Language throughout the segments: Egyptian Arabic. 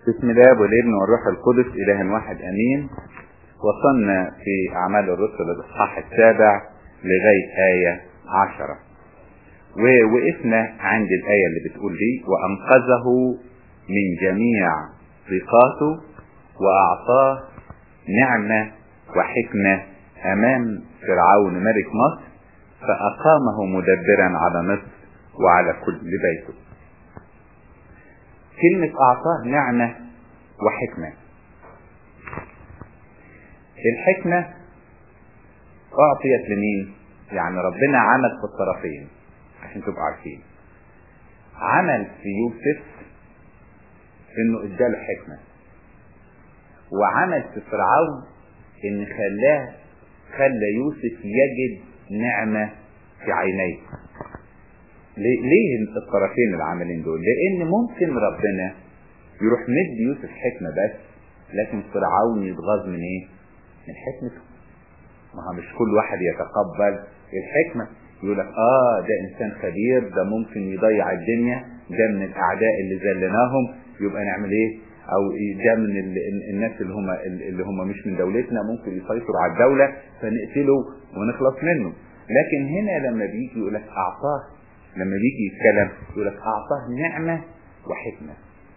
بسم الله والابن والروح القدس إله واحد أمين وصلنا في أعمال الرسل الإصحاح السابع لغاية آية عشرة ووقفنا عند الآية اللي بتقول دي وأنقذه من جميع ضيقاته وأعطاه نعمة وحكمة أمام فرعون ملك مصر فأقامه مدبرا على مصر وعلى كل بيته كلمة أعطاه نعمة وحكمة الحكمة أعطيت لمين؟ يعني ربنا عمل في الطرفين عشان تبقوا عارفين عمل في يوسف انه اداله حكمة وعمل في فرعون ان خلاه خلى يوسف يجد نعمة في عينيه ليه الطرفين العاملين دول لان ممكن ربنا يروح مد يوسف حكمة بس لكن فرعون يتغاظ من ايه من حكمته ما هو مش كل واحد يتقبل الحكمة يقول لك اه ده انسان خبير ده ممكن يضيع الدنيا ده من الاعداء اللي ذلناهم يبقى نعمل ايه او ده من ال الناس اللي هم اللي هم مش من دولتنا ممكن يسيطروا على الدولة فنقتله ونخلص منه لكن هنا لما بيجي يقول لك اعطاه لما بيجي يتكلم يقول لك اعطاه نعمة وحكمة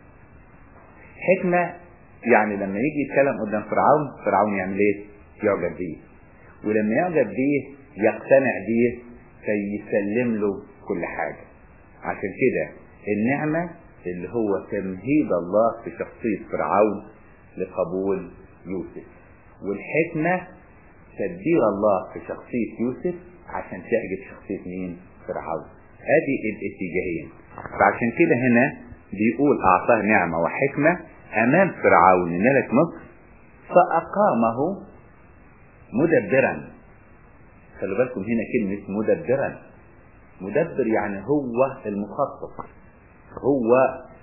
حكمة يعني لما يجي يتكلم قدام فرعون فرعون يعمل ايه يعجب بيه ولما يعجب بيه يقتنع بيه فيسلم له كل حاجة عشان كده النعمة اللي هو تمهيد الله في شخصية فرعون لقبول يوسف والحكمة تدبير الله في شخصية يوسف عشان تعجب شخصية مين فرعون ادي الاتجاهين فعشان كده هنا بيقول اعطاه نعمة وحكمة امام فرعون ملك مصر فاقامه مدبرا خلوا بالكم هنا كلمة مدبرا مدبر يعني هو المخطط هو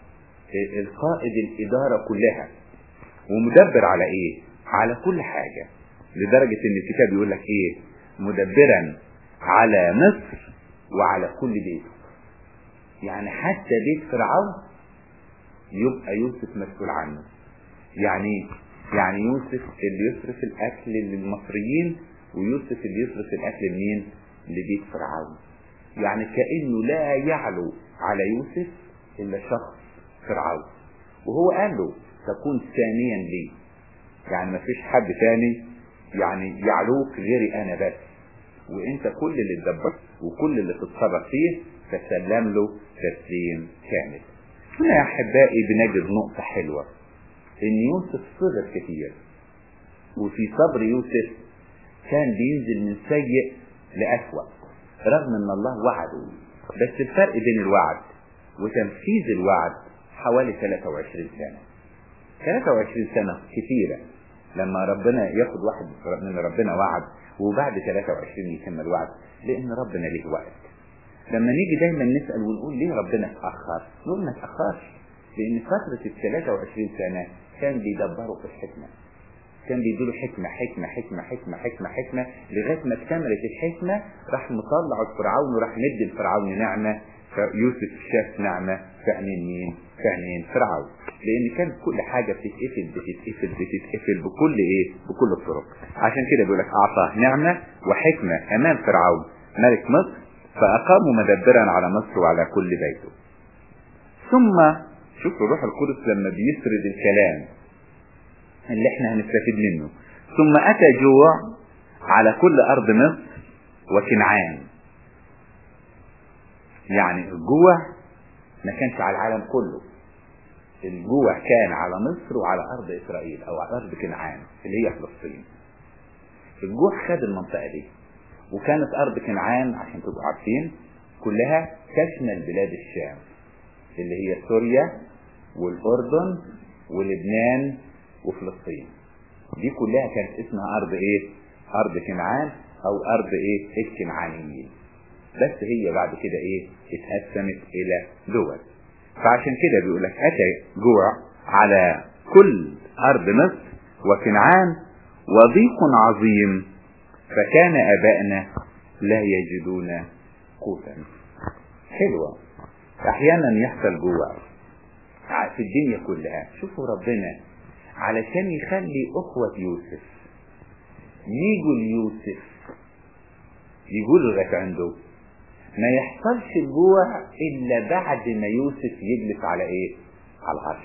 القائد الإدارة كلها ومدبر على إيه؟ على كل حاجة لدرجة إن الكتاب يقول لك إيه؟ مدبرا على مصر وعلى كل بيت يعني حتى بيت فرعون يبقى يوسف مسؤول عنه يعني يعني يوسف اللي يصرف الأكل للمصريين ويوسف اللي يصرف الأكل لمين؟ لبيت فرعون يعني كأنه لا يعلو على يوسف إلا شخص فرعون وهو قال له تكون ثانيا لي يعني ما فيش حد ثاني يعني يعلوك غيري أنا بس وانت كل اللي تدبر وكل اللي تتصرف فيه تسلم له تسليم كامل هنا يا احبائي بنجد نقطة حلوة ان يوسف صبر كتير وفي صبر يوسف كان بينزل من سيء لأسوأ رغم ان الله وعده بس الفرق بين الوعد وتنفيذ الوعد حوالي 23 سنة 23 سنة كثيرة لما ربنا ياخد واحد من ربنا وعد وبعد 23 يتم الوعد لان ربنا ليه وقت لما نيجي دايما نسأل ونقول ليه ربنا اتأخر نقول ما اتأخرش لان فترة ال 23 سنة كان بيدبروا في الحكمة كان بيديله حكمة حكمة حكمة حكمة حكمة حكمة لغاية ما اكتملت الحكمة راح مطلع فرعون وراح مد الفرعون نعمة فيوسف شاف نعمة في عينين مين؟ في عينين فرعون لأن كانت كل حاجة بتتقفل بتتقفل بتتقفل بكل إيه؟ بكل الطرق عشان كده بيقول لك أعطاه نعمة وحكمة أمام فرعون ملك مصر فأقاموا مدبرا على مصر وعلى كل بيته ثم شوفوا الروح القدس لما بيسرد الكلام اللي احنا هنستفيد منه ثم أتى جوع على كل أرض مصر وكنعان يعني الجوع ما كانش على العالم كله الجوع كان على مصر وعلى أرض إسرائيل أو على أرض كنعان اللي هي فلسطين الجوع خد المنطقة دي وكانت أرض كنعان عشان تبقوا عارفين كلها تشمل بلاد الشام اللي هي سوريا والأردن ولبنان وفلسطين دي كلها كانت اسمها أرض إيه؟ أرض كنعان أو أرض إيه؟ الكنعانيين بس هي بعد كده إيه؟ اتقسمت إلى دول فعشان كده بيقول لك أتى جوع على كل أرض مصر وكنعان وضيق عظيم فكان آبائنا لا يجدون قوتا حلوة أحيانا يحصل جوع في الدنيا كلها شوفوا ربنا علشان يخلي اخوة يوسف يجوا ليوسف يقولوا لغاية عنده ما يحصلش الجوع الا بعد ما يوسف يجلس على ايه على العرش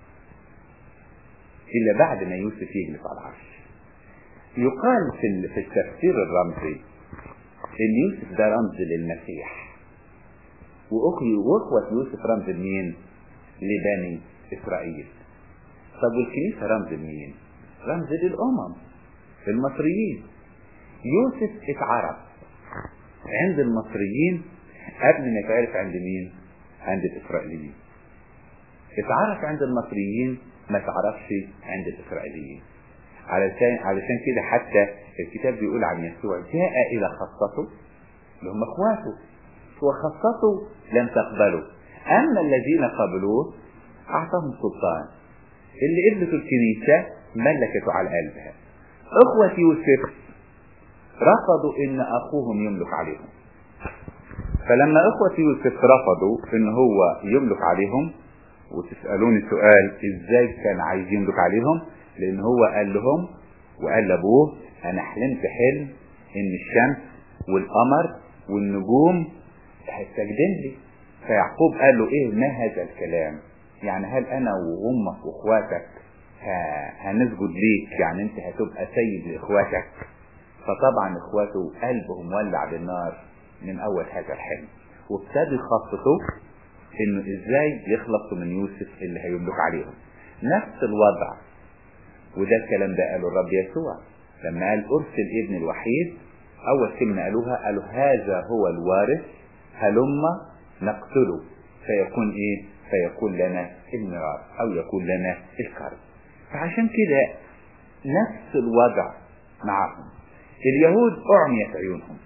الا بعد ما يوسف يجلس على العرش يقال في في التفسير الرمزي ان يوسف ده رمز للمسيح واخوي واخوة يوسف رمز لمين لبني اسرائيل طب والكنيسة رمز لمين رمز للامم المصريين يوسف اتعرف عند المصريين قبل ما يتعرف عند مين عند الاسرائيليين اتعرف عند المصريين ما تعرفش عند الاسرائيليين علشان علشان كده حتى الكتاب بيقول عن يسوع جاء الى خاصته اللي هم اخواته وخاصته لم تقبله اما الذين قبلوه اعطاهم سلطان اللي قبلته الكنيسه ملكته على قلبها اخوة يوسف رفضوا ان اخوهم يملك عليهم فلما اخوة يوسف رفضوا ان هو يملك عليهم وتسألوني سؤال ازاي كان عايز يملك عليهم لان هو قال لهم وقال لابوه انا حلمت حلم ان الشمس والقمر والنجوم هتسجدن لي فيعقوب قال له ايه ما هذا الكلام يعني هل انا وامك واخواتك هنسجد ليك يعني انت هتبقى سيد لاخواتك فطبعا اخواته قلبهم ولع بالنار من اول هذا الحلم وابتدوا يخططوا انه ازاي يخلصوا من يوسف اللي هيملك عليهم نفس الوضع وده الكلام ده قاله الرب يسوع لما قال ارسل ابن الوحيد اول كلمه قالوها قالوا هذا هو الوارث هلم نقتله فيكون ايه فيكون لنا الميراث او يكون لنا الكرم فعشان كده نفس الوضع معهم اليهود اعميت عيونهم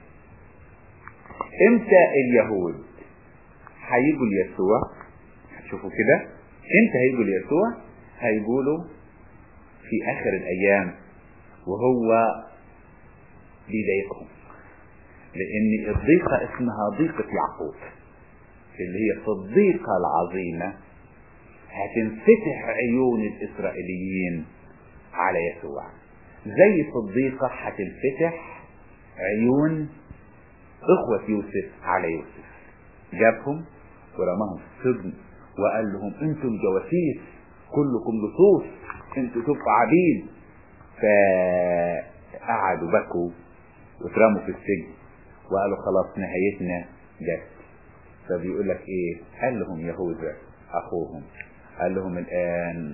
امتى اليهود هيجوا ليسوع هتشوفوا كده امتى هيجوا ليسوع هيقولوا في اخر الايام وهو بيضايقهم لان الضيقه اسمها ضيقه يعقوب اللي هي في الضيقه العظيمه هتنفتح عيون الاسرائيليين على يسوع زي في الضيقه هتنفتح عيون اخوه يوسف على يوسف جابهم ورماهم في السجن وقال لهم انتم جواسيس كلكم لصوص انتوا تبقوا عبيد فقعدوا بكوا واترموا في السجن وقالوا خلاص نهايتنا جت فبيقول لك ايه قال لهم يهوذا اخوهم قال لهم الان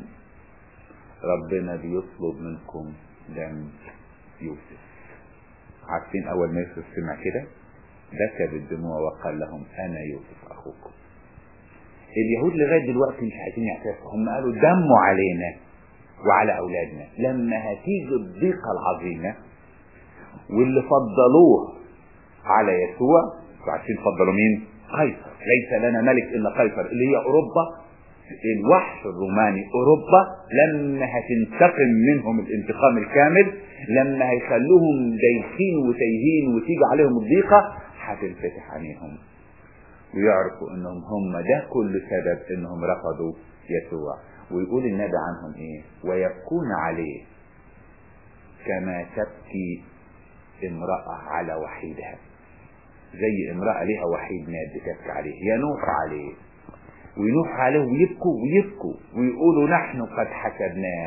ربنا بيطلب منكم دم يوسف عارفين اول ما يوسف سمع كده بكى بالدموع وقال لهم انا يوسف اخوكم اليهود لغايه دلوقتي مش عايزين يعترفوا هم قالوا دموا علينا وعلى اولادنا لما هتيجي الضيقه العظيمه واللي فضلوه على يسوع عارفين فضلوا مين قيصر ليس لنا ملك الا قيصر اللي هي اوروبا الوحش الروماني اوروبا لما هتنتقم منهم الانتقام الكامل لما هيخلوهم دايخين وتايهين وتيجي عليهم الضيقه هتنفتح عينيهم ويعرفوا انهم هم ده كل سبب انهم رفضوا يسوع ويقول النبي عنهم ايه ويبكون عليه كما تبكي امرأة على وحيدها زي امرأة لها وحيد مات بتبكي عليه ينوح عليه وينوح عليه ويبكوا ويبكوا ويقولوا نحن قد حسبناه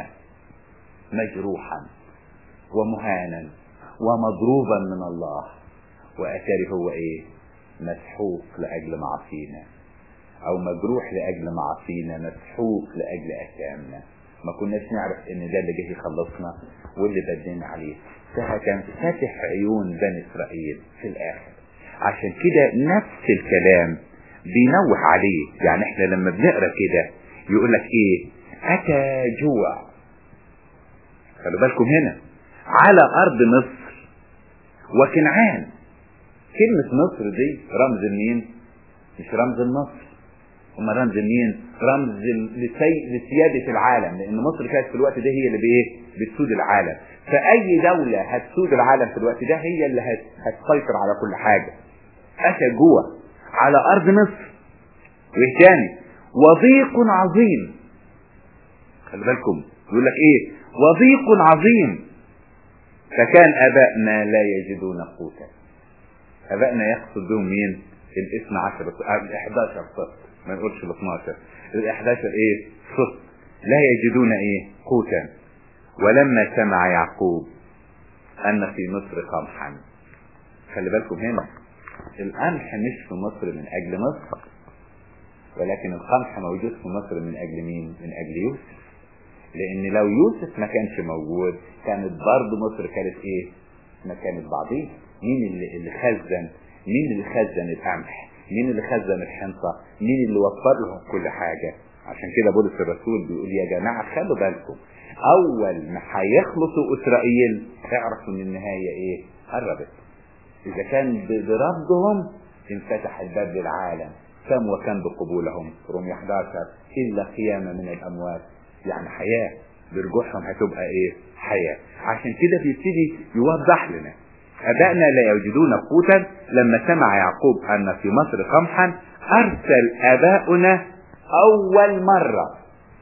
مجروحا ومهانا ومضروبا من الله وأتاري هو ايه مسحوق لأجل معصينا أو مجروح لأجل معصينا مسحوق لأجل أثامنا ما كناش نعرف ان ده اللي جه يخلصنا واللي بدينا عليه فكان فاتح عيون بني اسرائيل في الاخر عشان كده نفس الكلام بينوح عليه يعني احنا لما بنقرا كده يقول لك ايه اتى جوع خلوا بالكم هنا على ارض مصر وكنعان كلمة مصر دي رمز لمين؟ مش رمز لمصر هم رمز مين؟ رمز لسي... لسيادة العالم لأن مصر كانت في الوقت ده هي اللي بإيه؟ بتسود العالم فأي دولة هتسود العالم في الوقت ده هي اللي هت... هتسيطر على كل حاجة أتى جوع على أرض مصر وإيه تاني؟ وضيق عظيم خلي بالكم يقول لك ايه وضيق عظيم فكان ابائنا لا يجدون قوتا ابائنا يقصد بهم مين الاثنى عشر ال 11 صف ما نقولش ال 12 ال 11 ايه صف لا يجدون ايه قوتا ولما سمع يعقوب ان في مصر قمحا خلي بالكم هنا القمح مش في مصر من اجل مصر ولكن القمح موجود في مصر من اجل مين من اجل يوسف لان لو يوسف ما كانش موجود كانت برضه مصر كانت ايه ما كانت بعضيها مين اللي, اللي خزن مين اللي خزن القمح مين اللي خزن الحنطة مين اللي وفر لهم كل حاجة عشان كده بولس الرسول بيقول يا جماعة خلوا بالكم اول ما هيخلصوا اسرائيل اعرفوا ان النهاية ايه قربت اذا كان برفضهم انفتح الباب للعالم كم وكم بقبولهم رومية 11 الا قيامة من الاموات يعني حياة برجوعهم هتبقى ايه حياة عشان كده بيبتدي يوضح لنا ابائنا لا يوجدون قوتا لما سمع يعقوب ان في مصر قمحا ارسل اباؤنا اول مرة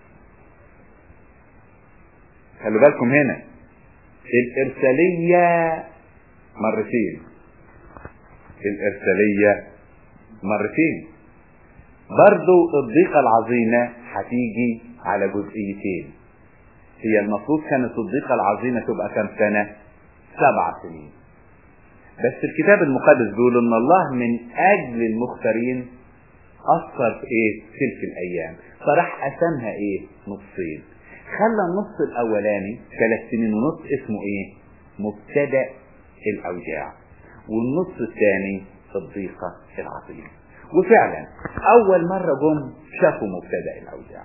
خلوا بالكم هنا الارسالية مرتين الارسالية مرتين برضو الضيقة العظيمة هتيجي على جزئيتين هي المفروض كانت الضيقة العظيمة تبقى كم سنة سبع سنين بس الكتاب المقدس بيقول ان الله من اجل المختارين اثر في ايه تلك الايام فراح قسمها ايه نصين خلى النص الاولاني ثلاث سنين ونص اسمه ايه مبتدا الاوجاع والنص الثاني الضيقة العظيمة وفعلا اول مرة جم شافوا مبتدا الاوجاع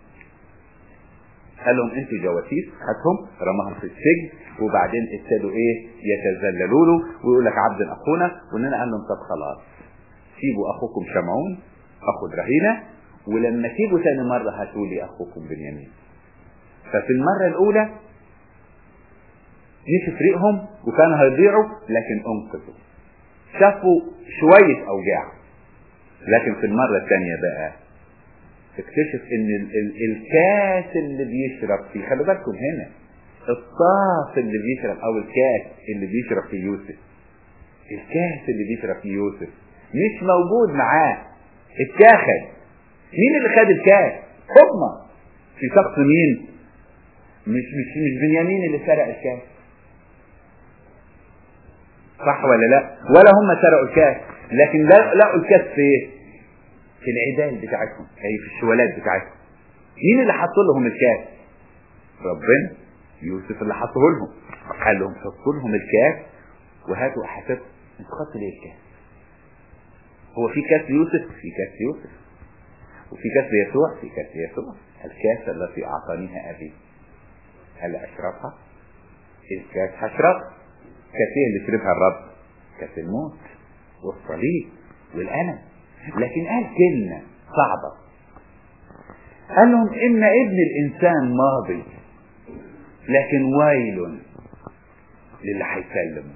قال لهم انتوا جواسيس هاتهم رماهم في السجن وبعدين ابتدوا ايه يتذللوا له ويقول لك عبد اخونا واننا قال لهم طب خلاص سيبوا اخوكم شمعون اخد رهينه ولما تيجوا تاني مره هاتوا لي اخوكم بنيامين ففي المره الاولى مش فريقهم وكانوا هيضيعوا لكن انقذوا شافوا شويه اوجاع لكن في المره الثانيه بقى اكتشف ان ال ال الكاس اللي بيشرب فيه خلي بالكم هنا الطاس اللي بيشرب او الكاس اللي بيشرب فيه يوسف الكاس اللي بيشرب فيه يوسف مش موجود معاه اتاخد مين اللي خد الكاس هما في شخص مين مش مش مش بنيامين اللي سرق الكاس صح ولا لا ولا هم سرقوا الكاس لكن لقوا الكاس في ايه في العدال بتاعتهم اي في الشوالات بتاعتهم مين اللي حط لهم الكاس ربنا يوسف اللي حطه لهم قال لهم حطوا لهم الكاس وهاتوا احاسيسكم انتوا خدتوا ليه الكاس هو في كاس يوسف في كاس يوسف وفي كاس يسوع في كاس يسوع الكاس التي اعطانيها ابي هل اشربها الكاس هشربها كاس ايه اللي شربها الرب كاس الموت والصليب والالم لكن قال كلمة صعبة قال لهم إن ابن الإنسان ماضي لكن ويل للي هيسلمه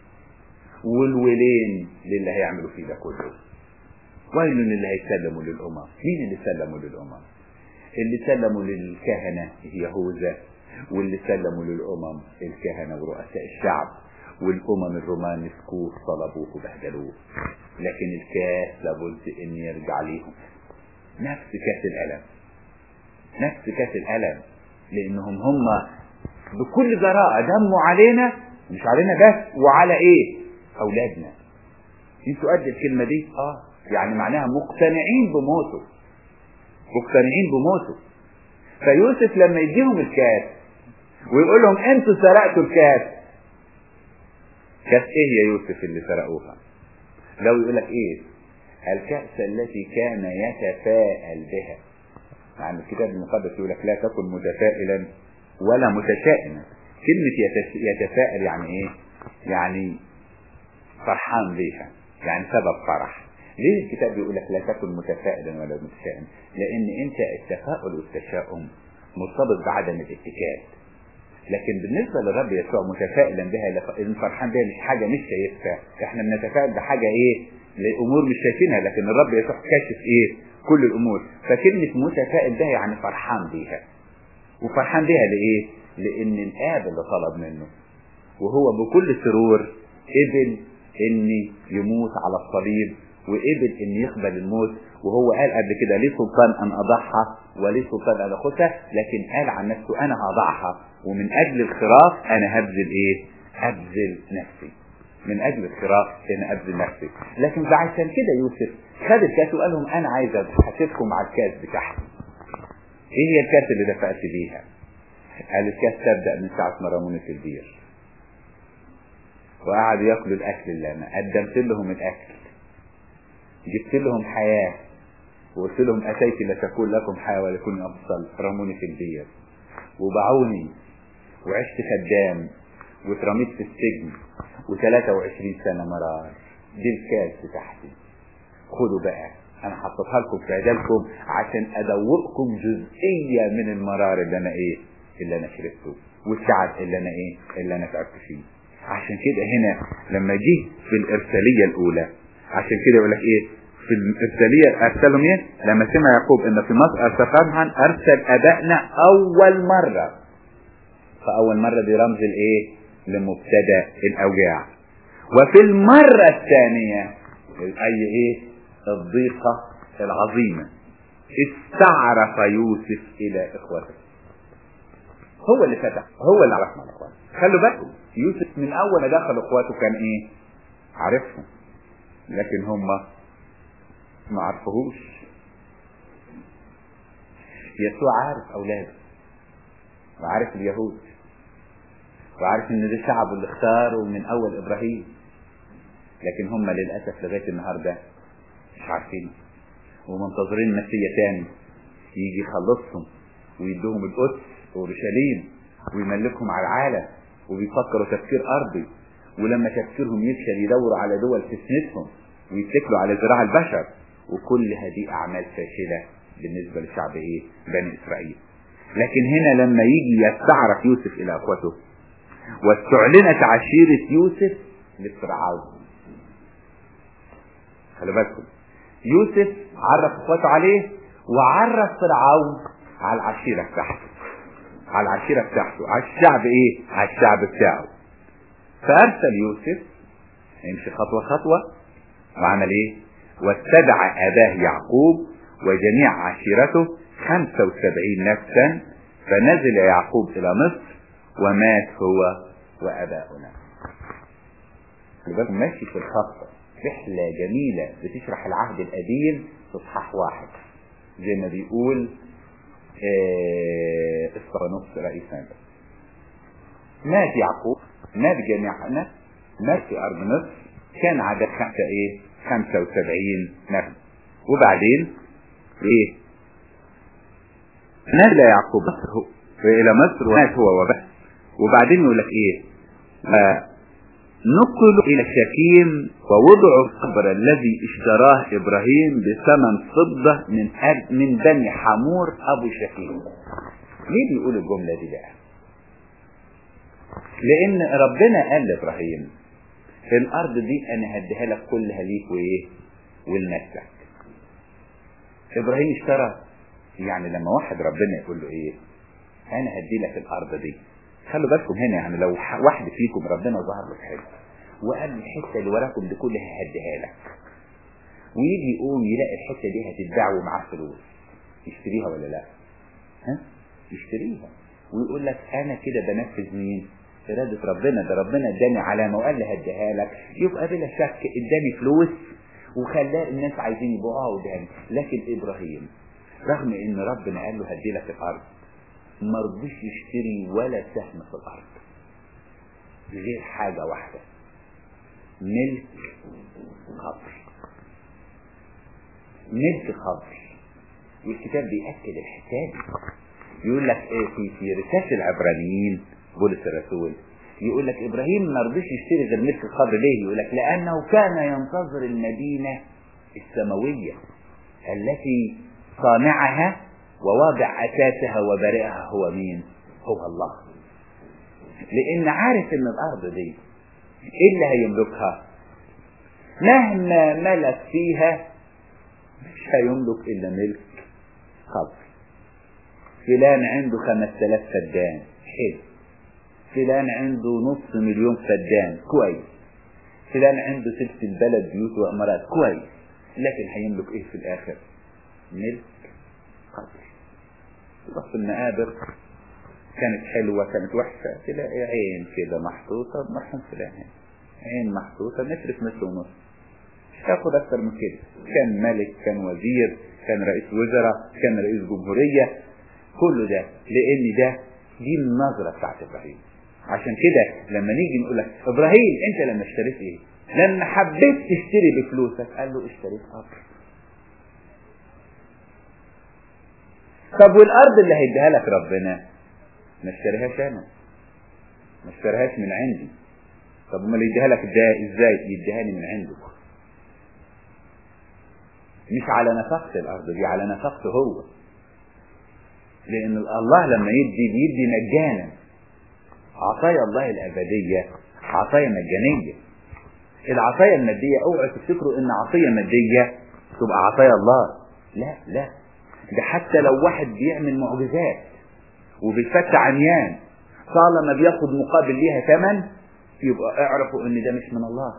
والولين للي هيعملوا فيه ده كله ويل للي هيسلموا للأمم مين اللي سلموا للأمم اللي سلموا للكهنة يهوذا واللي سلموا للأمم الكهنة ورؤساء الشعب والأمم الرومان مسكوه صلبوه وبهدلوه لكن الكاس لابد ان يرجع ليهم نفس كاس الالم نفس كاس الالم لانهم هم بكل جراءة دموا علينا مش علينا بس وعلى ايه اولادنا انتوا قد الكلمة دي اه يعني معناها مقتنعين بموته مقتنعين بموته فيوسف لما يديهم الكاس ويقول لهم انتوا سرقتوا الكاس كاس ايه يا يوسف اللي سرقوها لو يقول لك ايه الكأس التي كان يتفاءل بها يعني الكتاب المقدس يقول لك لا تكن متفائلا ولا متشائما كلمة يتفائل يعني ايه يعني فرحان بيها يعني سبب فرح ليه الكتاب بيقول لك لا تكن متفائلا ولا متشائما لان انت التفاؤل والتشاؤم مرتبط بعدم الاتكال لكن بالنسبة للرب يسوع متفائلا بها فرحان بها مش حاجة مش شايفها احنا بنتفائل بحاجة ايه لأمور مش شايفينها لكن الرب يسوع كاشف ايه كل الامور فكلمة متفائل ده يعني فرحان بيها وفرحان بيها لايه لان الاب اللي طلب منه وهو بكل سرور قبل ان يموت على الصليب وقبل ان يقبل الموت وهو قال قبل كده ليه سلطان ان اضحى وليه سلطان ان اخذها لكن قال عن نفسه انا هضعها ومن اجل الخراف انا هبذل ايه ابذل نفسي من اجل الخراف انا ابذل نفسي لكن عشان كده يوسف خد الكاس وقال لهم انا عايز احاسبكم على الكاس بتاعتي ايه هي الكاس اللي دفعت بيها قال الكاس تبدا من ساعه ما رموني في البير وقعدوا ياكلوا الاكل اللي انا قدمت لهم الاكل جبت لهم حياه وقلت لهم اتيت لتكون لكم حياه ولكن افضل رموني في البير وباعوني وعشت خدام واترميت في السجن و23 سنه مرار دي الكاس بتاعتي خدوا بقى انا حطيتها لكم في عدالكم عشان ادوقكم جزئيه من المرار اللي انا ايه اللي انا شربته والتعب اللي انا ايه اللي انا تعبت فيه عشان كده هنا لما جه في الارساليه الاولى عشان كده يقول لك ايه في الارساليه ارسلهم ايه لما سمع يعقوب ان في مصر ارسل ارسل ابائنا اول مره فاول مره دي رمز الايه لمبتدا الاوجاع وفي المره الثانيه اي ايه الضيقه العظيمه استعرف يوسف الى اخوته هو اللي فتح هو اللي عرفنا الاخوات خلوا بالكم يوسف من اول ما دخل اخواته كان ايه عارفهم لكن هم ما عرفوهوش يسوع عارف اولاده وعارف اليهود وعارف ان ده شعبه اللي اختاره من اول ابراهيم لكن هم للاسف لغايه النهارده مش عارفين ومنتظرين مسيا تاني يجي يخلصهم ويدوهم القدس واورشليم ويملكهم على العالم وبيفكروا تفكير ارضي ولما تفكيرهم يفشل يدوروا على دول تسندهم ويتكلوا على ذراع البشر وكل هذه اعمال فاشله بالنسبه لشعب ايه؟ بني اسرائيل. لكن هنا لما يجي يستعرف يوسف الى اخوته واستعلنت عشيره يوسف لفرعون. خلي بالكم يوسف عرف اخواته عليه وعرف فرعون على العشيره بتاعته. على العشيره بتاعته، على الشعب ايه؟ على الشعب بتاعه. فارسل يوسف يمشي خطوه خطوه وعمل ايه واتبع اباه يعقوب وجميع عشيرته خمسة وسبعين نفسا فنزل يعقوب الى مصر ومات هو واباؤنا ماشي في الخط رحلة جميلة بتشرح العهد القديم في اصحاح واحد زي ما بيقول اسطرانوس رئيس نبي مات يعقوب مات جميعنا مات في ارض مصر كان عدد خمسة ايه خمسة وسبعين نفس وبعدين ايه نزل يعقوب مصر الى مصر ومات هو وبس وبعدين يقول لك ايه نقلوا الى شكيم ووضعوا القبر الذي اشتراه ابراهيم بثمن فضة من أب من بني حمور ابو شكيم ليه بيقول الجملة دي بقى لان ربنا قال لابراهيم الارض دي انا هديها لك كلها ليك وايه ولنفسك ابراهيم اشترى يعني لما واحد ربنا يقول له ايه انا هدي لك الارض دي خلوا بالكم هنا يعني لو واحد فيكم ربنا ظهر له في حته وقال لي الحته اللي وراكم دي كلها هديها لك ويجي يقوم يلاقي الحته دي هتتباع ومعاه فلوس يشتريها ولا لا ها يشتريها ويقول لك انا كده بنفذ مين إرادة ربنا ده ربنا اداني علامة وقال لي هديها لك يبقى بلا شك اداني فلوس وخلاه الناس عايزين يبيعوها قدامي لكن إبراهيم رغم إن ربنا قال له هدي لك الأرض ما رضيش يشتري ولا سهم في الأرض غير حاجة واحدة ملك قبر ملك قبر والكتاب بيأكد الحساب يقول لك ايه في في رسالة العبرانيين بولس الرسول يقول لك ابراهيم ما رضيش يشتري غير ملك القبر ليه يقول لك لانه كان ينتظر المدينه السماويه التي صانعها وواضع اساسها وبارئها هو مين هو الله لان عارف ان الارض دي ايه اللي هيملكها مهما ملك فيها مش هيملك الا ملك قبر فلان عنده خمس تلاف فدان حلو فلان عنده نص مليون فدان كويس فلان عنده سلس البلد بيوت وامارات كويس لكن هيملك ايه في الاخر ملك قبر تروح في المقابر كانت حلوة كانت وحشة تلاقي عين كده محطوطة مرحوم فلان عين محطوطة متر في متر ونص مش هاخد أكتر من كده كان ملك كان وزير كان رئيس وزراء كان رئيس جمهورية كله ده لأن ده دي النظرة بتاعت إبراهيم عشان كده لما نيجي نقول لك إبراهيم أنت لما اشتريت إيه؟ لما حبيت تشتري بفلوسك قال له اشتريت قبر طب والأرض اللي هيديها لك ربنا ما اشتريهاش أنا ما اشتريهاش من عندي طب امال يديها لك ده ازاي يديها لي من عنده مش على نفقة الارض دي على نفقته هو لان الله لما يدي بيدي مجانا عطايا الله الابدية عطايا مجانية العطايا المادية اوعوا تفتكروا ان عطية مادية تبقى عطايا الله لا لا ده حتى لو واحد بيعمل معجزات وبيفتح عميان طالما بياخد مقابل ليها ثمن يبقى اعرفوا ان ده مش من الله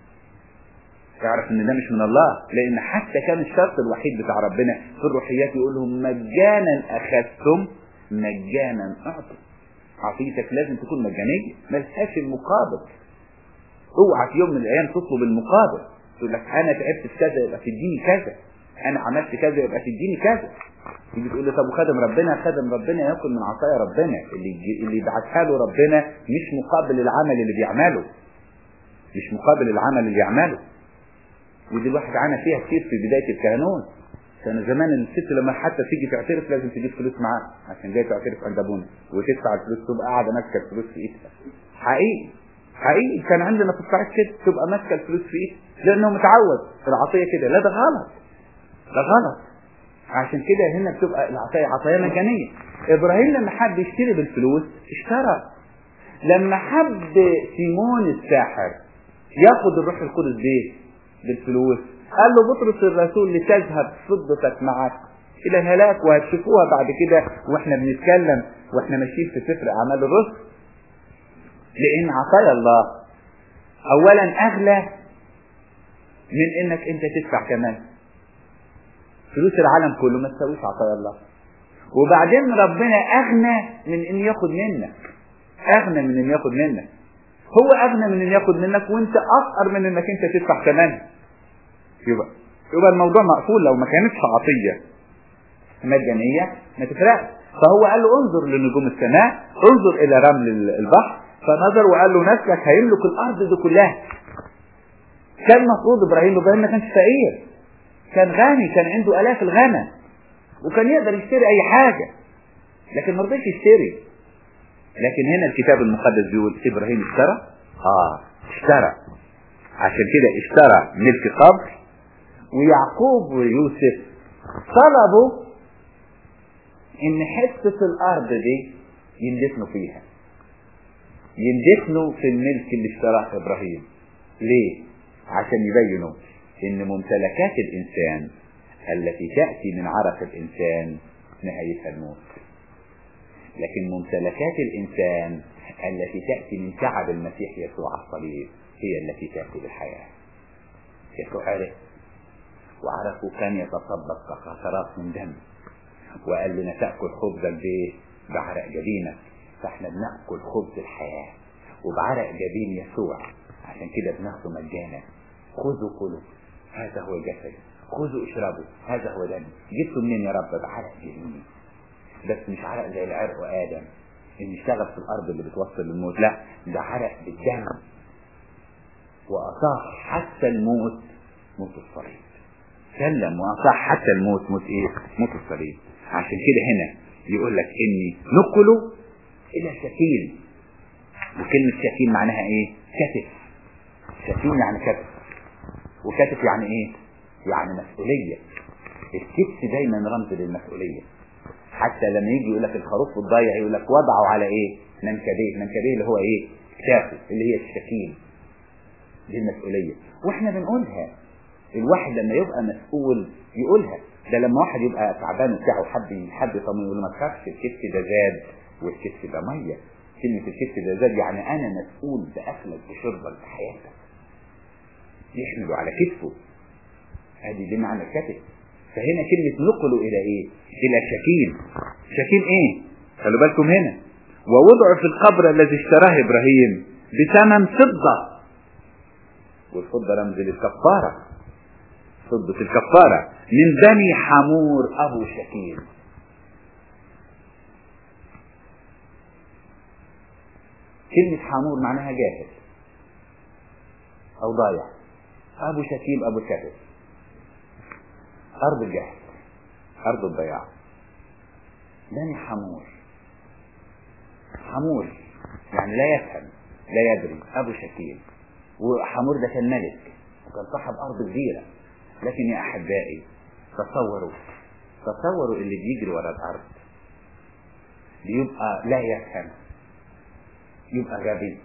اعرف ان ده مش من الله لان حتى كان الشرط الوحيد بتاع ربنا في الروحيات يقول لهم مجانا اخذتم مجانا اعطوا عطيتك لازم تكون مجانيه ملهاش المقابل اوعى في يوم من الايام تطلب المقابل تقول لك انا تعبت في كذا يبقى تديني كذا انا عملت كذا يبقى تديني كذا تيجي تقول لي طب وخدم ربنا خدم ربنا ياكل من عطايا ربنا اللي اللي بعتها له ربنا مش مقابل العمل اللي بيعمله مش مقابل العمل اللي بيعمله ودي الواحد عانى فيها كتير في بدايه الكهنوت كان زمان الست لما حتى تيجي تعترف لازم تجيب فلوس معاها عشان جاي تعترف عند ابونا وتدفع الفلوس تبقى قاعده ماسكه الفلوس في ايدها حقيقي حقيقي كان عندنا في الصعيد كده تبقى ماسكه الفلوس في ايدها لانه متعود العطيه كده لا ده غلط ده غلط عشان كده هنا بتبقى العطايا عطايا مجانية ابراهيم لما حب يشتري بالفلوس اشترى لما حب سيمون الساحر ياخد الروح القدس بيه بالفلوس قال له بطرس الرسول لتذهب فضتك معك الى الهلاك وهتشوفوها بعد كده واحنا بنتكلم واحنا ماشيين في سفر اعمال الرسل لان عطايا الله اولا اغلى من انك انت تدفع كمان فلوس العالم كله ما تساويش عطايا الله وبعدين ربنا اغنى من ان ياخد منك اغنى من ان ياخد منك هو اغنى من ان ياخد منك وانت افقر من انك انت تدفع كمان يبقى يبقى الموضوع مقفول لو ما كانتش عطيه مجانيه ما تفرقش فهو قال له انظر لنجوم السماء انظر الى رمل البحر فنظر وقال له نسلك هيملك الارض دي كلها كان المفروض ابراهيم ابراهيم ما كانش فقير كان غني كان عنده الاف الغنم وكان يقدر يشتري اي حاجة لكن ما رضيش يشتري لكن هنا الكتاب المقدس بيقول ابراهيم اشترى اه اشترى عشان كده اشترى ملك قبر ويعقوب ويوسف طلبوا ان حتة الارض دي يندفنوا فيها يندفنوا في الملك اللي اشتراه ابراهيم ليه عشان يبينوا ان ممتلكات الانسان التي تأتي من عرق الانسان نهايتها الموت لكن ممتلكات الانسان التي تأتي من تعب المسيح يسوع على الصليب هي التي تأتي بالحياة يسوع عرف وعرفه كان يتصبب كقطرات من دم وقال لنا تأكل خبزك بايه بعرق جبينك فاحنا بنأكل خبز الحياة وبعرق جبين يسوع عشان كده بناخده مجانا خذوا كلوا هذا هو جسدي خذوا اشربوا هذا هو دمي جبته منين يا رب بعرق جبيني بس مش عرق زي العرق وآدم ان اشتغل في الارض اللي بتوصل للموت لا ده عرق بالدم واطاح حتى الموت موت الصليب سلم واطاح حتى الموت موت ايه موت الصليب عشان كده هنا يقول لك اني نقلوا الى شكيل وكلمة شكيل معناها ايه كتف شكيل يعني كتف وكتف يعني ايه يعني مسؤولية الكتف دايما رمز للمسؤولية حتى لما يجي يقول لك الخروف الضايع يقول لك وضعوا على ايه منكبيه منكبيه اللي هو ايه كتافه اللي هي الشكيل دي المسؤولية واحنا بنقولها الواحد لما يبقى مسؤول يقولها ده لما واحد يبقى تعبان وبتاع وحد حد يطمنه يقول له ما تخافش الكتف ده زاد والكتف ده ميه كلمة الكتف ده زاد يعني أنا مسؤول بأكلك بشربك بحياتك يحمله على كتفه هذه دي معنى الكتف فهنا كلمة نقلوا إلى إيه؟ إلى شكيم شكيم إيه؟ خلوا بالكم هنا ووضعوا في القبر الذي اشتراه إبراهيم بثمن فضة والفضة رمز للكفارة فضة الكفارة من بني حمور أبو شكيم كلمة حمور معناها جاهل أو ضايع أبو شكيم أبو كذب أرض الجهل أرض الضياع بني حمور حمور يعني لا يفهم لا يدري أبو شكيم وحمور ده كان ملك وكان صاحب أرض كبيرة لكن يا أحبائي تصوروا تصوروا اللي بيجري ورا الأرض بيبقى لا يفهم يبقى غبي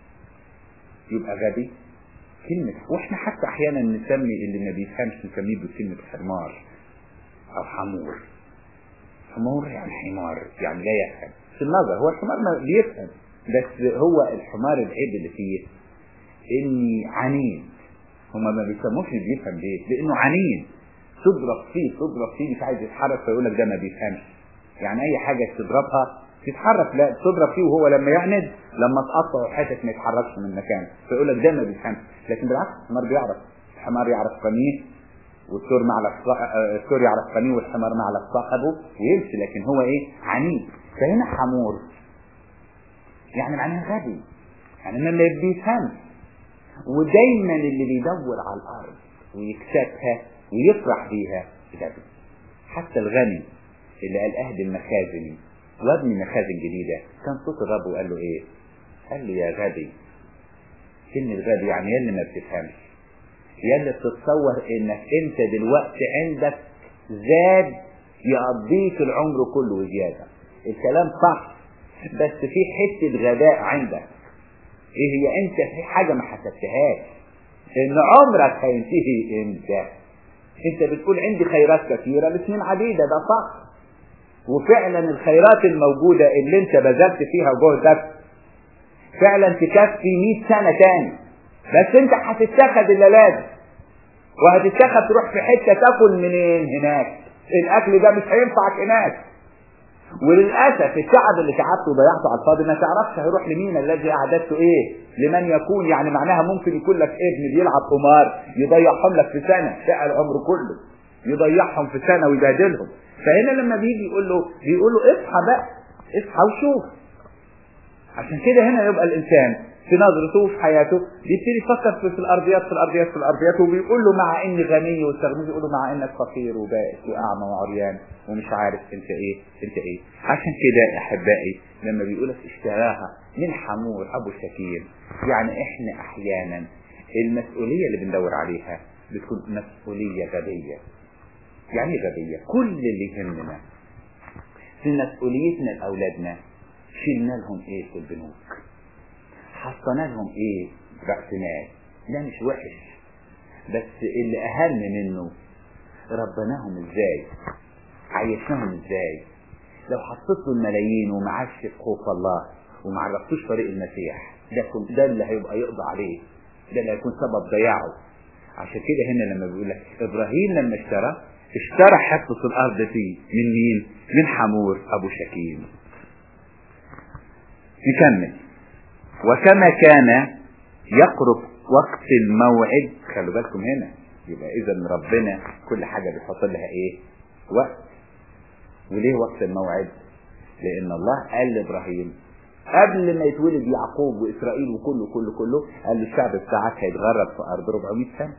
يبقى غبي كلمة واحنا حتى احيانا نسمي اللي ما بيفهمش نسميه بكلمة حمار او حمور حمور يعني حمار يعني لا يفهم في النظر هو الحمار ما بيفهم بس هو الحمار العيب اللي فيه اني عنيد هما ما بيسموش بيفهم ليه لانه عنيد تضرب فيه تضرب فيه مش عايز يتحرك فيقول لك ده ما بيفهمش يعني اي حاجة تضربها تتحرك لا تضرب فيه وهو لما يعند لما تقطع حتت ما يتحركش من مكانه فيقول لك ده ما بيفهمش لكن بالعكس الحمار بيعرف الحمار يعرف قنيه والثور معلق الثور يعرف قنيه والحمار معلق صاحبه ويمشي لكن هو ايه عنيد فهنا حمور يعني معناها غبي يعني ما بيفهمش ودايما اللي بيدور على الارض ويكسبها ويفرح بيها غبي حتى الغني اللي قال اهدي المخازن وابني مخازن جديدة كان صوت الرب وقال له ايه قال له يا غبي كلمة غبي يعني يا اللي ما بتفهمش يا اللي بتتصور انك انت دلوقتي عندك زاد يقضيك العمر كله وزيادة الكلام صح بس في حتة غباء عندك ايه هي انت في حاجة ما حسبتهاش ان عمرك هينتهي امتى انت بتقول عندي خيرات كثيرة لسنين عديدة ده صح وفعلا الخيرات الموجودة اللي انت بذلت فيها جهدك فعلا تكفي 100 سنة تاني بس انت هتتخذ الليلات وهتتخذ تروح في حتة تاكل منين هناك الاكل ده مش هينفعك هناك وللاسف التعب اللي تعبته وضيعته على الفاضي ما تعرفش هيروح لمين الذي اعددته ايه لمن يكون يعني معناها ممكن يكون لك ابن بيلعب قمار يضيعهم لك في سنه شقى العمر كله يضيعهم في سنه ويبهدلهم فهنا لما بيجي يقول له بيقول له اصحى بقى اصحى وشوف عشان كده هنا يبقى الانسان في نظرته وفي حياته بيبتدي يفكر في, في الارضيات في الارضيات في الارضيات وبيقول له مع اني غني واستغني بيقول له مع انك فقير وبائس واعمى وعريان ومش عارف انت ايه انت ايه عشان كده يا احبائي لما بيقول لك اشتراها من حمور ابو شكير يعني احنا احيانا المسؤوليه اللي بندور عليها بتكون مسؤوليه غبيه يعني غبيه كل اللي يهمنا في مسؤوليتنا لاولادنا شلنا لهم ايه في البنوك حطينا لهم ايه رأس مال ده مش وحش بس اللي اهم منه ربناهم ازاي عيشناهم ازاي لو حطيت له الملايين ومعاش في خوف الله وما عرفتوش طريق المسيح ده كن ده اللي هيبقى يقضى عليه ده اللي هيكون سبب ضياعه عشان كده هنا لما بيقول لك ابراهيم لما اشترى اشترى حته الارض دي من مين من حمور ابو شكيم نكمل وكما كان يقرب وقت الموعد خلوا بالكم هنا يبقى اذا ربنا كل حاجة بيحط لها ايه وقت وليه وقت الموعد لان الله قال لابراهيم قبل ما يتولد يعقوب واسرائيل وكله كله كله قال له الشعب بتاعك هيتغرب في ارض 400 سنه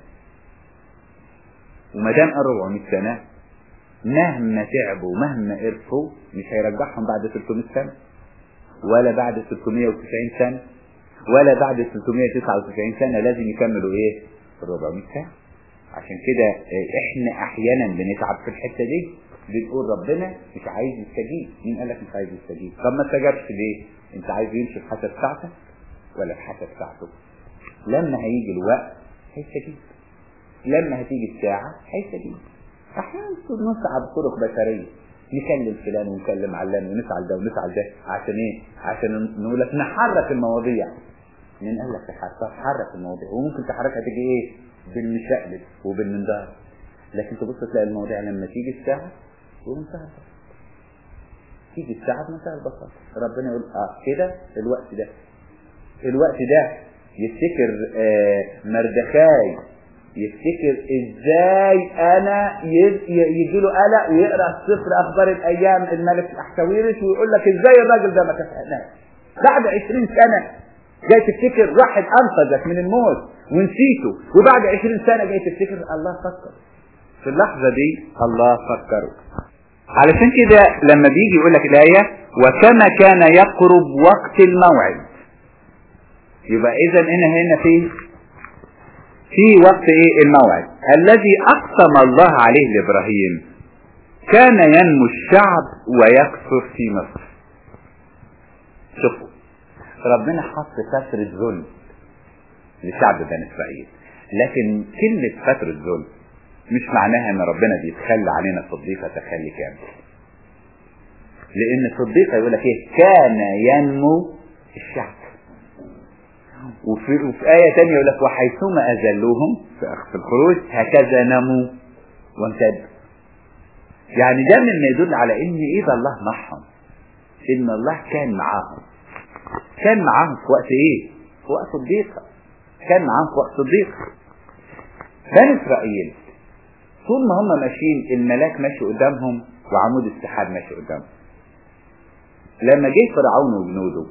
وما دام قال 400 سنه مهما تعبوا مهما قرفوا مش هيرجعهم بعد 300 سنه ولا بعد 390 سنة ولا بعد 399 سنة لازم يكملوا ايه 400 سنة عشان كده احنا احيانا بنتعب في الحتة دي بنقول ربنا مش عايز يستجيب مين قال لك مش عايز يستجيب طب ما استجابش ليه انت عايز يمشي بحسب ساعتك ولا بحسب ساعته لما هيجي الوقت هيستجيب لما هتيجي الساعة هيستجيب احيانا نصعب طرق بشرية نكلم فلان ونكلم علان ونفعل ده ونفعل ده عشان ايه عشان نقول لك نحرك المواضيع مين قال لك تحرك حرك المواضيع وممكن تحركها تيجي ايه بالمشقلب وبالمنظار لكن تبص تلاقي المواضيع لما تيجي الساعة بمنتهى البساطة تيجي الساعة بمنتهى البساطة ربنا يقول اه كده الوقت ده الوقت ده يفتكر آه مردخاي يفتكر ازاي انا يجي له قلق ويقرا سفر اخبار الايام الملك احتويرس ويقول لك ازاي الراجل ده ما كفعناش بعد 20 سنه جاي تفتكر واحد انقذك من الموت ونسيته وبعد 20 سنه جاي تفتكر الله فكر في اللحظه دي الله فكره علشان كده لما بيجي يقول لك الايه وكما كان يقرب وقت الموعد يبقى اذا هنا هنا في في وقت ايه الموعد الذي اقسم الله عليه لابراهيم كان ينمو الشعب ويكثر في مصر شوفوا ربنا حط فترة ذل لشعب بني اسرائيل لكن كلمة فترة ذل مش معناها ان ربنا بيتخلى علينا صديقة تخلي كامل لان صديقة يقول لك ايه كان ينمو الشعب وفي, وفي آية تانية يقول لك وحيثما أذلوهم في الخروج هكذا نموا وامتدوا يعني ده مما يدل على ان ايد الله معهم ان الله كان معاهم كان معاهم في وقت ايه في وقت الضيقة كان معاهم في وقت الضيقة بني اسرائيل طول ما هم ماشيين الملاك ماشي قدامهم وعمود السحاب ماشي قدامهم لما جه فرعون وجنوده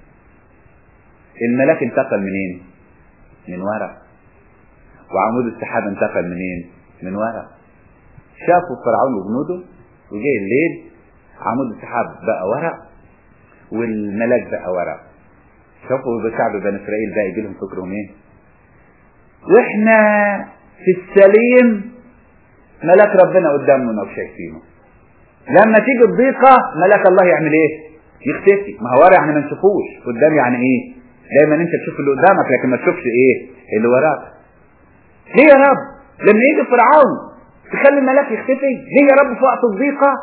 الملاك انتقل منين من ورا وعمود السحاب انتقل منين من ورا شافوا فرعون وجنوده وجه الليل عمود السحاب بقى ورا والملاك بقى ورا شافوا شعب بني اسرائيل بقى يجي لهم فكرهم ايه واحنا في السليم ملاك ربنا قدامنا وشايفينه لما تيجي الضيقه ملاك الله يعمل ايه يختفي ما هو ورا يعني ما نشوفوش قدام يعني ايه دايما انت تشوف اللي قدامك لكن ما تشوفش ايه اللي وراك ليه يا رب لما يجي فرعون تخلي الملاك يختفي ليه يا رب في وقت الضيقه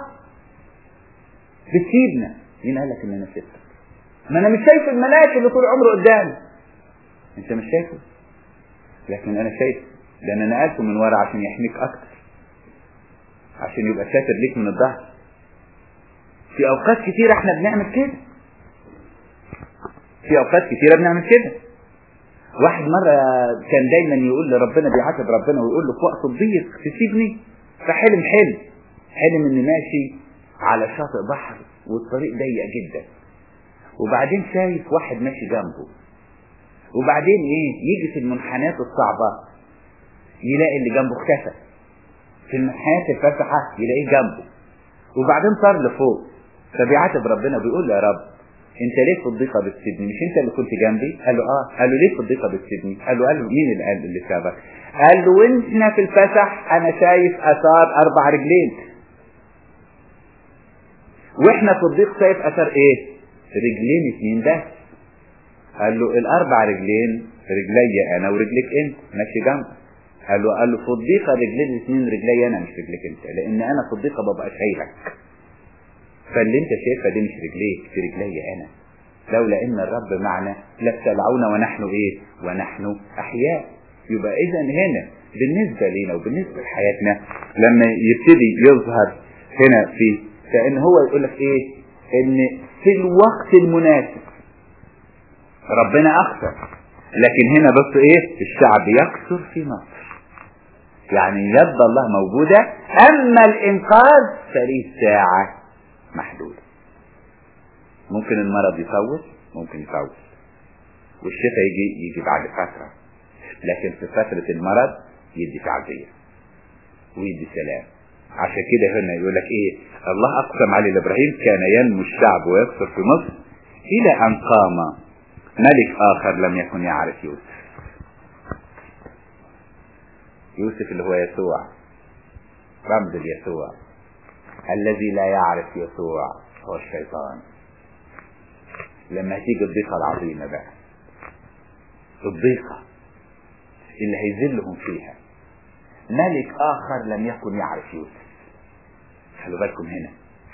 بتسيبنا مين قال لك ان انا سبتك ما انا مش شايف الملاك اللي طول عمره قدامي انت مش شايفه لكن انا شايفه ده انا نقلته من ورا عشان يحميك اكتر عشان يبقى ساتر ليك من الظهر في اوقات كتير احنا بنعمل كده في اوقات كتيره بنعمل كده واحد مرة كان دايما يقول لربنا بيعاتب ربنا ويقول له في وقت الضيق تسيبني فحلم حلم حلم اني ماشي على شاطئ بحر والطريق ضيق جدا وبعدين شايف واحد ماشي جنبه وبعدين ايه يجي في المنحنيات الصعبة يلاقي اللي جنبه اختفى في المنحنيات الفاتحة يلاقيه جنبه وبعدين طار لفوق فبيعاتب ربنا بيقول له يا رب انت ليه في الضيقة بتسيبني مش انت اللي كنت جنبي قال له اه قال له ليه في الضيقة بتسيبني قال له قال له مين اللي قال اللي سابك قال له وانتنا في الفسح انا شايف اثار اربع رجلين واحنا في الضيق شايف اثر ايه رجلين اتنين بس قال له الاربع رجلين رجلي انا ورجلك انت ماشي جنب قال له قال له في الضيقة رجلين اتنين رجلي انا مش رجلك انت لان انا في الضيقة ببقى شايلك فاللي انت شايفها دي مش رجليك في رجلي انا لولا ان الرب معنا لابتلعونا ونحن ايه ونحن احياء يبقى اذا هنا بالنسبة لنا وبالنسبة لحياتنا لما يبتدي يظهر هنا في فان هو يقول لك ايه ان في الوقت المناسب ربنا اخسر لكن هنا بس ايه الشعب يكثر في مصر يعني يد الله موجودة اما الانقاذ فليه ساعة محدودة ممكن المرض يفوت ممكن يفوت والشفاء يجي يجي بعد فترة لكن في فترة المرض يدي تعزية ويدي سلام عشان كده هنا يقول لك ايه الله اقسم علي لابراهيم كان ينمو الشعب ويكثر في مصر الى ان قام ملك اخر لم يكن يعرف يوسف يوسف اللي هو يسوع رمز يسوع الذي لا يعرف يسوع هو الشيطان لما تيجي الضيقة العظيمة بقى الضيقة اللي هيذلهم فيها ملك اخر لم يكن يعرف يوسف خلوا بالكم هنا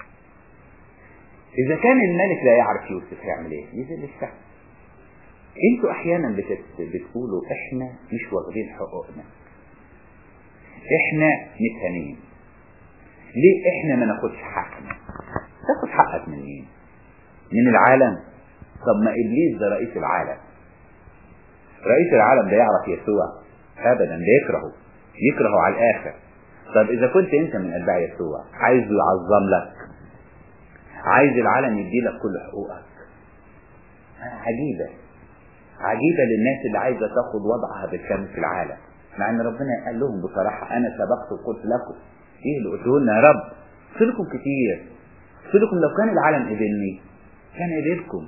اذا كان الملك لا يعرف يوسف هيعمل ايه يذل الشعب انتوا احيانا بتت... بتقولوا احنا مش واخدين حقوقنا احنا متهانين ليه احنا ما ناخدش حقنا تاخد حقك من مين من العالم طب ما ابليس ده رئيس العالم رئيس العالم ده يعرف يسوع ابدا ده يكرهه يكرهه على الاخر طب اذا كنت انت من اتباع يسوع عايزه يعظم لك عايز العالم يديلك كل حقوقك عجيبة عجيبة للناس اللي عايزة تاخد وضعها بالكامل في العالم مع ان ربنا قال لهم بصراحة انا سبقت وقلت لكم ايه اللي قلته لنا يا رب قلت لكم كتير قلت لكم لو كان العالم قبلني كان قبلكم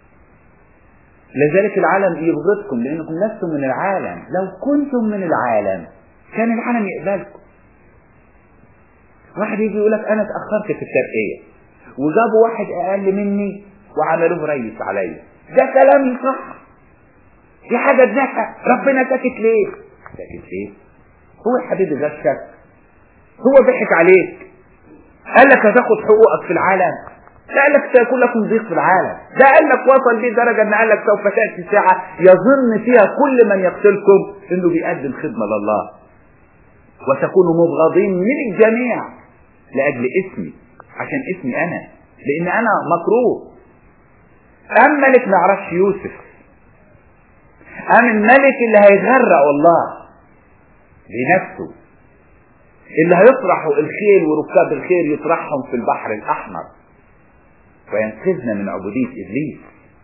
لذلك العالم يبغضكم لانكم لستم من العالم لو كنتم من العالم كان العالم يقبلكم واحد يجي يقول لك انا اتاخرت في الترقيه وجابوا واحد اقل مني وعملوه ريس عليا ده كلام صح دي حاجه اتنفع ربنا ساكت ليه ساكت ليه هو يا حبيبي ده الشك هو ضحك عليك قال لك هتاخد حقوقك في العالم ده قال لك سيكون لكم ضيق في العالم ده قال لك وصل بيه درجة ان قال لك سوف تأتي ساعة يظن فيها كل من يقتلكم انه بيقدم خدمة لله وتكونوا مبغضين من الجميع لأجل اسمي عشان اسمي أنا لأن أنا مكروه أم ملك ما يعرفش يوسف أم الملك اللي هيغرق الله بنفسه اللي هيطرحوا الخيل وركاب الخيل يطرحهم في البحر الأحمر وينقذنا من عبودية إبليس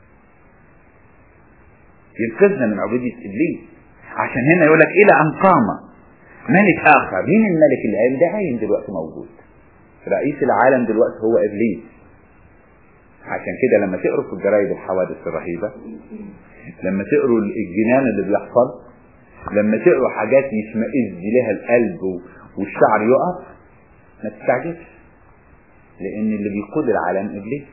ينقذنا من عبودية إبليس عشان هنا يقول لك إلى أن قام ملك آخر مين الملك اللي قايم ده قايم دلوقتي موجود رئيس العالم دلوقتي هو إبليس عشان كده لما تقروا في الجرايد الحوادث الرهيبة لما تقروا الجنان اللي بيحصل لما تقروا حاجات يشمئز لها القلب والشعر يقف ما تستعجبش لان اللي بيقود العالم ابليس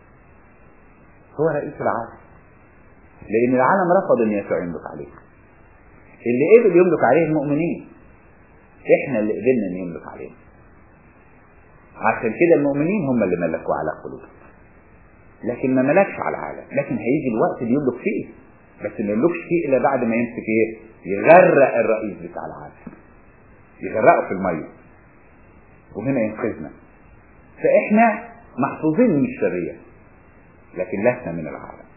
هو رئيس العالم لان العالم رفض ان يسوع يملك عليه اللي قبل يملك عليه المؤمنين احنا اللي قبلنا ان يملك علينا عشان كده المؤمنين هم اللي ملكوا على قلوبهم لكن ما ملكش على العالم لكن هيجي الوقت اللي يملك فيه بس ما يملكش فيه الا بعد ما يمسك ايه يغرق الرئيس بتاع العالم يغرقه في الميه وهنا ينقذنا فاحنا محفوظين من الشرية لكن لسنا من العالم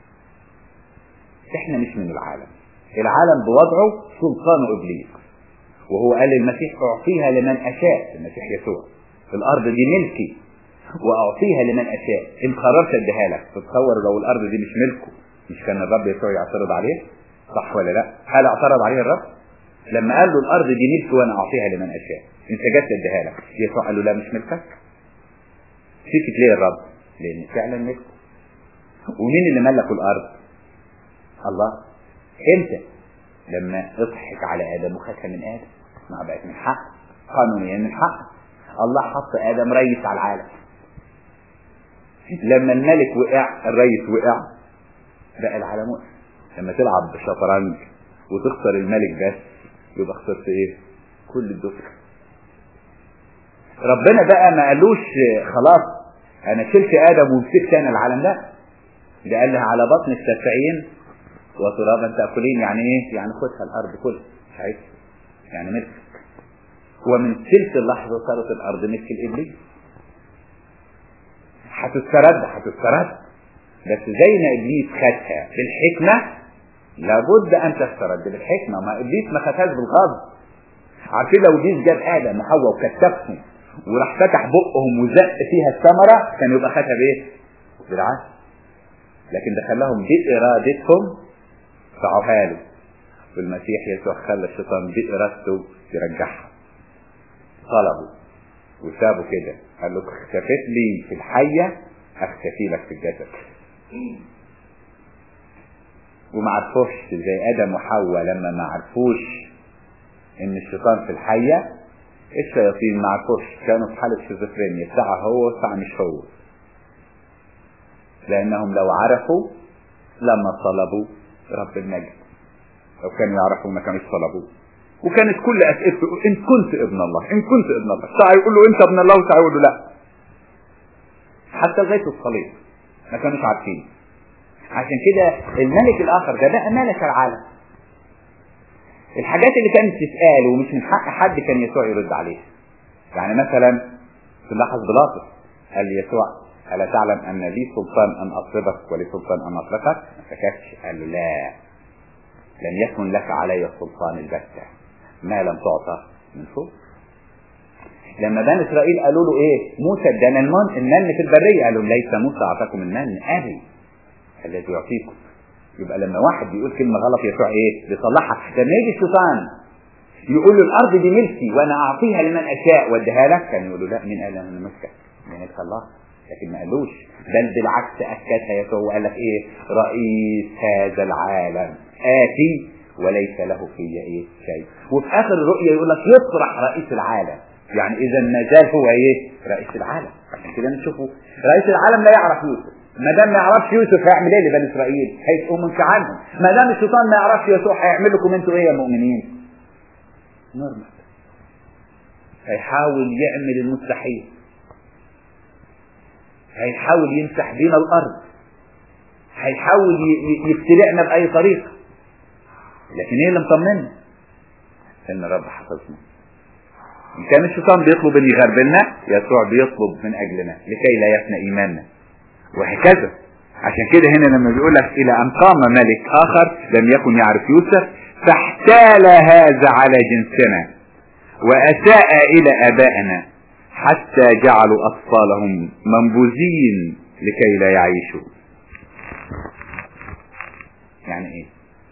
احنا مش من العالم العالم بوضعه سلطان ابليس وهو قال المسيح اعطيها لمن اشاء المسيح يسوع الارض دي ملكي واعطيها لمن اشاء ان قررت اديها لك تتصور لو الارض دي مش ملكه مش كان الرب يسوع يعترض عليه صح ولا لا هل اعترض عليه الرب لما قال له الارض دي ملكي وانا اعطيها لمن اشاء انت جت اديها لك يسوع قال له لا مش ملكك سكت ليه الرب لان فعلا ملكه ومين اللي ملكوا الارض الله امتى لما اضحك على ادم وخدها من ادم ما بقت من حق قانونيا من حق الله حط ادم ريس على العالم لما الملك وقع الريس وقع بقى العالم وقع لما تلعب بالشطرنج وتخسر الملك بس يبقى خسرت ايه كل الدفع ربنا بقى ما قالوش خلاص انا شلت ادم ومسكت انا العالم لا ده قال لها على بطن السبعين وترابا تاكلين يعني ايه يعني خدها الارض كلها مش عايز يعني ملك ومن تلك اللحظه صارت الارض ملك الابليس هتسترد هتسترد بس زي ما ابليس خدها بالحكمه لابد ان تسترد بالحكمه ما ابليس ما خدهاش بالغضب عارفين لو ابليس جاب ادم وحواء وكتفهم وراح فتح بقهم وزق فيها الثمره كان يبقى خدها بايه؟ بالعكس لكن دخلهم بارادتهم فعوها له والمسيح يسوع خلى الشيطان بارادته يرجعها طلبوا وسابوا كده قال له اختفت لي في الحية اختفي لك في الجسد وما عرفوش زي ادم وحواء لما ما عرفوش ان الشيطان في الحية الشياطين ما عرفوش كانوا في حالة شيزوفرينيا ساعة هو وساعة مش هو لانهم لو عرفوا لما طلبوا رب المجد لو كانوا يعرفوا ما كانوش طلبوه وكانت كل اسئلته ان كنت ابن الله ان كنت ابن الله ساعة يقول له انت ابن الله وساعة يقول له لا حتى لغاية الصليب ما كانوش عارفين عشان كده الملك الاخر ده بقى ملك العالم الحاجات اللي كانت تسأل ومش من حق حد كان يسوع يرد عليها يعني مثلا تلاحظ بلاطس قال يسوع ألا تعلم أن لي سلطان أن أصلبك ولي سلطان أن أطلقك؟ ما سكتش قال له لا لم يكن لك علي السلطان البتة ما لم تعطى من فوق لما بني إسرائيل قالوا له إيه موسى ادانا المن المن في البرية قالوا ليس موسى أعطاكم المن أبي الذي يعطيكم يبقى لما واحد بيقول كلمة غلط يسوع إيه بيصلحها لما يجي الشيطان يقول له الأرض دي ملكي وأنا أعطيها لمن أشاء وأديها لك كان يقول له لا مين قال أنا ماسكك ملك الله لكن ما قالوش بل بالعكس أكدها يسوع وقال لك إيه رئيس هذا العالم آتي وليس له في إيه شيء وفي آخر الرؤية يقول لك يطرح رئيس العالم يعني إذا ما زال هو إيه رئيس العالم عشان كده نشوفه رئيس العالم لا يعرف يوسف ما دام ما يعرفش يوسف هيعمل ايه لبني اسرائيل؟ هيبقوا منك عنهم ما دام الشيطان ما يعرفش يسوع هيعمل لكم انتوا ايه يا مؤمنين؟ نورمال هيحاول يعمل المستحيل هيحاول يمسح بينا الارض هيحاول يبتلعنا باي طريقه لكن ايه اللي مطمنا ان الرب حفظنا ان كان الشيطان بيطلب ان يغربلنا يسوع بيطلب من اجلنا لكي لا يفنى ايماننا وهكذا عشان كده هنا لما بيقول لك الى ان قام ملك اخر لم يكن يعرف يوسف فاحتال هذا على جنسنا واساء الى ابائنا حتى جعلوا اطفالهم منبوذين لكي لا يعيشوا يعني ايه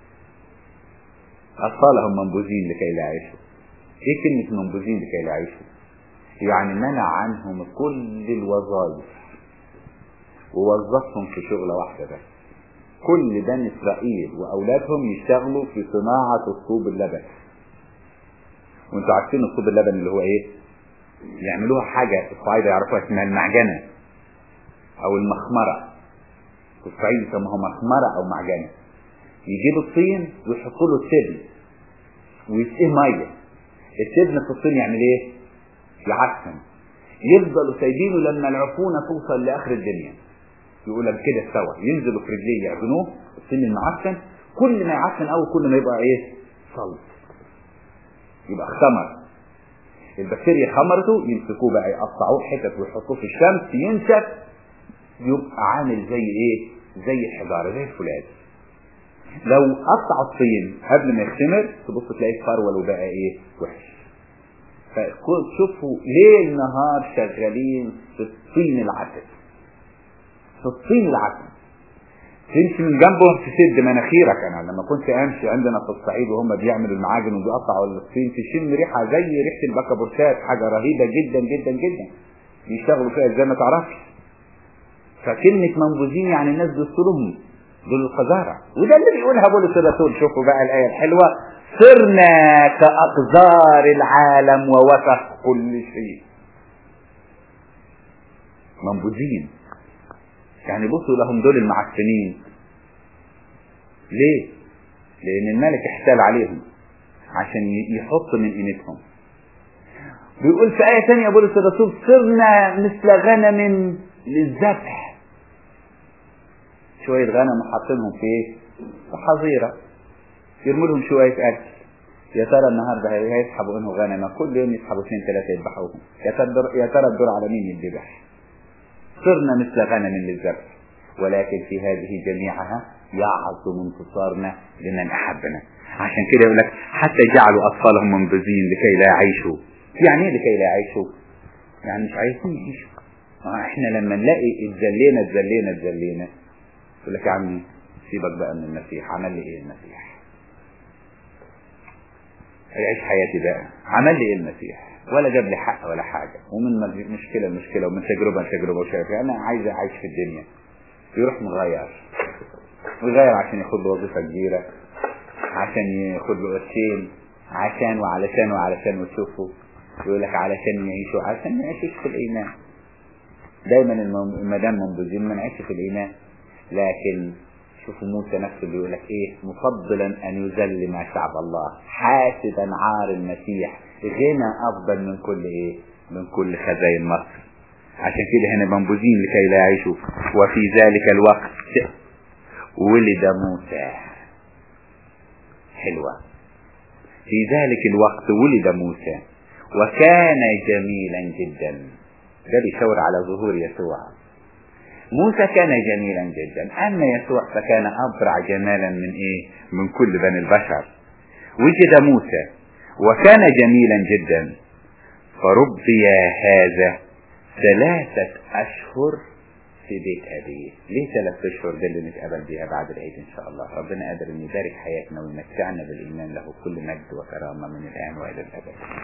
اطفالهم منبوذين لكي لا يعيشوا ايه كلمة منبوذين لكي لا يعيشوا يعني منع عنهم كل الوظائف ووظفهم في شغلة واحدة بس كل بني اسرائيل واولادهم يشتغلوا في صناعة الطوب اللبن وانتوا عارفين الطوب اللبن اللي هو ايه يعملوها حاجة الصعايدة يعرفوها اسمها المعجنة او المخمرة في الصعيد يسموها مخمرة او معجنة يجيبوا الطين ويحطوا له التبن ويسقيه مية التبن في الطين يعمل ايه يعفن يفضلوا سايبينه لما العفونة توصل لاخر الدنيا يقول لك كده استوى ينزلوا في رجليه يعجنوه الطين المعفن كل ما يعفن قوي كل ما يبقى ايه صلب يبقى خمر البكتيريا خمرته يمسكوه بقى يقطعوه حتت ويحطوه في الشمس ينشف يبقى عامل زي ايه زي الحجاره زي الفولاذ لو قطع الطين قبل ما يختمر تبص تلاقيه فرول وبقى ايه وحش فشوفوا ليل نهار شغالين في الطين العسل في الطين العسل تمشي من جنبهم تسد مناخيرك انا لما كنت امشي عندنا في الصعيد وهم بيعملوا المعاجن وبيقطعوا الطين تشم ريحه زي ريحه البكابورتات حاجه رهيبه جدا جدا جدا بيشتغلوا فيها ازاي ما تعرفش فكلمه منبوذين يعني الناس بيصلهم دول القذارة وده اللي بيقولها بولس الرسول شوفوا بقى الآية الحلوة صرنا كأقذار العالم ووسخ كل شيء منبوذين يعني بصوا لهم دول المعفنين ليه لان الملك احتال عليهم عشان يحط من قيمتهم بيقول في آية ثانية بولس الرسول صرنا مثل غنم للذبح شوية غنم وحاطينهم في ايه؟ في حظيرة يرموا لهم شوية أكل يا ترى النهارده هيسحبوا انه غنمة كل يوم يسحبوا اثنين ثلاثة يذبحوهم يا ترى يا ترى الدور على مين يذبح؟ صرنا مثل غنم للذبح ولكن في هذه جميعها يعظم انتصارنا لمن احبنا عشان كده يقول لك حتى جعلوا اطفالهم منبذين لكي لا يعيشوا يعني ايه لكي لا يعيشوا يعني مش عايزين يعيشوا احنا لما نلاقي اتذلينا اتذلينا اتذلينا يقول لك يا عمي سيبك بقى من المسيح عمل لي ايه المسيح هيعيش حياتي بقى عمل لي ايه المسيح ولا جاب لي حق ولا حاجة ومن مشكلة لمشكلة ومن تجربة لتجربة وشايف أنا عايز أعيش في الدنيا يروح مغير ويغير عشان ياخد له وظيفة كبيرة عشان ياخد له قرشين عشان وعلشان وعلشان وتشوفه يقول لك علشان يعيشوا عشان ما يعيشوش في الإيمان دايما المدام منبوذين ما نعيش في الإيمان لكن شوفوا موسى نفسه بيقول لك ايه مفضلا ان يذل مع شعب الله حاسدا عار المسيح غنى افضل من كل ايه من كل خزاين مصر عشان كده هنا منبوذين لكي لا يعيشوا وفي ذلك الوقت ولد موسى حلوة في ذلك الوقت ولد موسى وكان جميلا جدا ده بيشاور على ظهور يسوع موسى كان جميلا جدا أما يسوع فكان أبرع جمالا من إيه من كل بني البشر وجد موسى وكان جميلا جدا فربي هذا ثلاثة أشهر في بيت أبيه ليه ثلاث أشهر ده اللي نتقابل بيها بعد العيد إن شاء الله ربنا قادر أن يبارك حياتنا ويمتعنا بالإيمان له كل مجد وكرامة من الآن وإلى الأبد